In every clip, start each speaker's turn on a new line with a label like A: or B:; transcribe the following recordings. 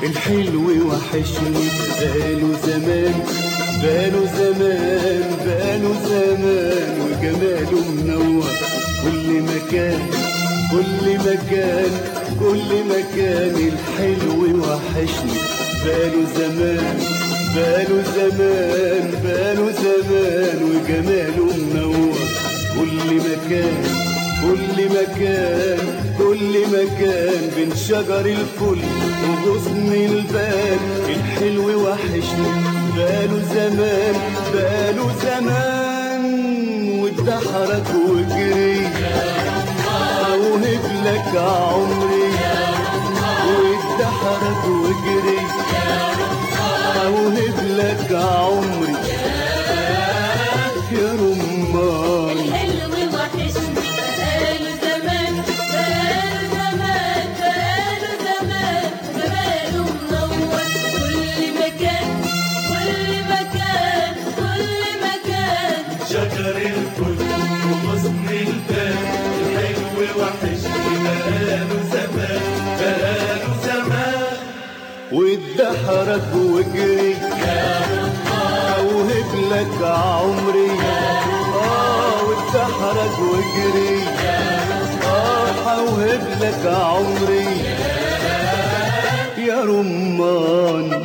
A: الحلو وحشني بقاله زمان بقاله زمان بقاله زمان وجماله منور كل مكان كل مكان كل مكان الحلو وحشني بقاله زمان بقاله زمان بقاله زمان وجماله منور كل مكان كل مكان كل مكان بين شجر الفل وغصن الباب الحلو وحشني بقاله زمان بقاله زمان واتدحرك وجري اوهب لك عمري واتدحرك وجري اوهب لك عمري يا رمان
B: الحلو وحشني بقاله زمان بقاله زمان بقاله زمان جماله منور كل مكان كل مكان كل مكان
C: شجر الفل وغصن الباب الحلو وحشني بقاله زمان بقاله زمان
A: واتدحرك وجري اوهب لك عمري اه واتدحرك وجري اه اوهب لك عمري يا رمان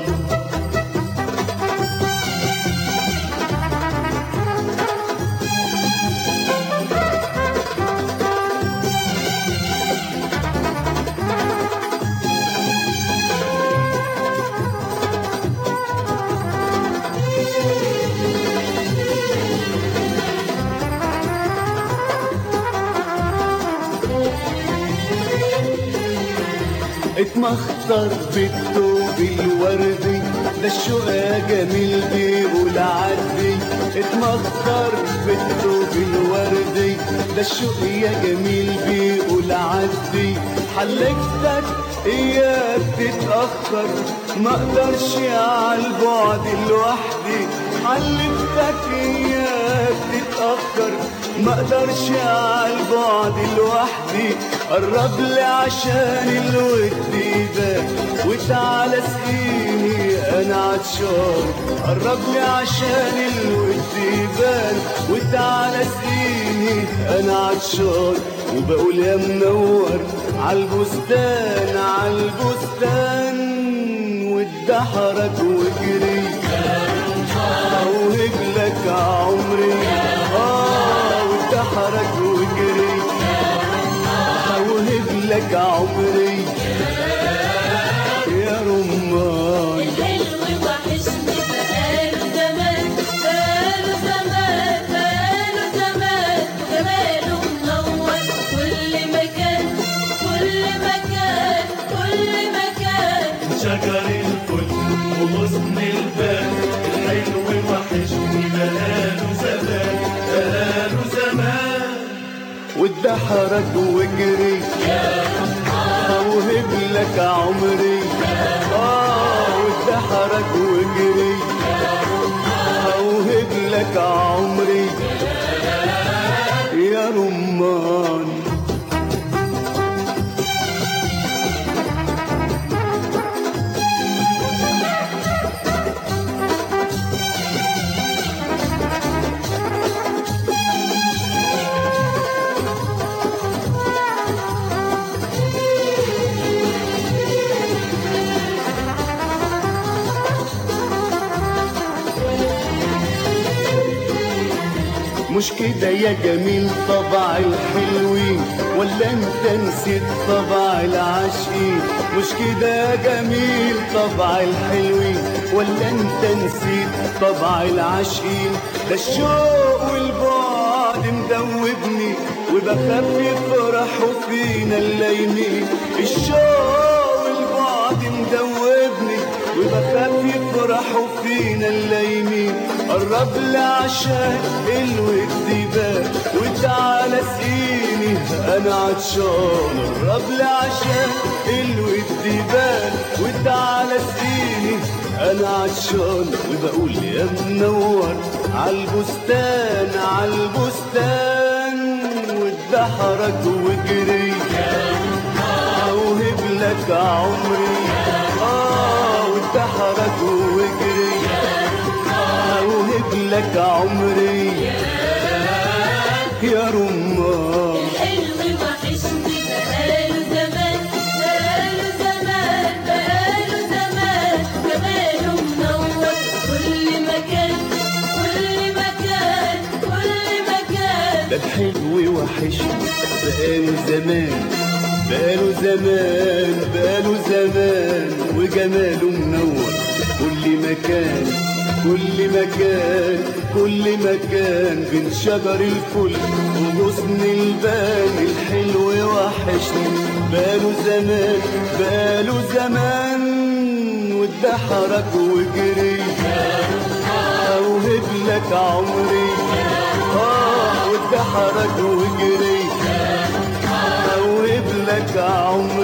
A: اتمخطر بالثوب الوردي ده الشوق يا جميل بيقول عدي اتمخطر بالثوب الوردي ده الشوق يا جميل بيقول عدي حلفتك اياك تتأخر ما اقدرش على البعد لوحدي حلفتك اياك تتأخر ما اقدرش على البعد لوحدي قرب لي عشان الود يبان وتعالى اسقيني انا عطشان قرب لي عشان الود يبان وتعالى اسقيني انا عطشان وبقول يا منور عالبستان عالبستان واتدحرك وجري اوهب لك عمري اه واتدحرك وجري اوهب لك عمري يا رمان
B: الحلو وحشني بقاله زمان بقاله زمان بقاله زمان جماله منور كل مكان كل مكان كل مكان
C: شجر الفل وغصن الباب الحلو وحشني بقاله زمان بقاله زمان
A: واتدحرك وجري اوهب لك عمري اه واتدحرك وجري اوهب لك عمري يا رمان مش كده يا جميل طبع الحلوين ولا انت نسيت طبع العاشقين مش كده يا جميل طبع الحلوين ولا انت نسيت طبع العاشقين ده الشوق والبعد مدوبني وبخاف يفرحوا فينا اللايمين الشوق والبعد مدوبني وبخاف يفرحوا فينا اللايمين قرب لي عشان الود يبان وتعالى اسقيني انا عطشان قرب لي عشان الود يبان وتعالى اسقيني انا عطشان وبقول يا منور عالبستان عالبستان واتدحرك وجري اوهب لك عمري اه لك عمري يا رمان
B: الحلو وحشني بقاله زمان بقاله زمان بقاله زمان جماله منور كل مكان كل مكان كل مكان
A: ده الحلو وحشني بقاله زمان بقاله زمان بقاله زمان وجماله منور كل مكان كل مكان كل مكان بين شجر الفل وغصن البان الحلو وحشني بقاله زمان بقاله زمان واتدحرج وجري اوهب لك عمري اه واتدحرج وجري اوهب لك عمري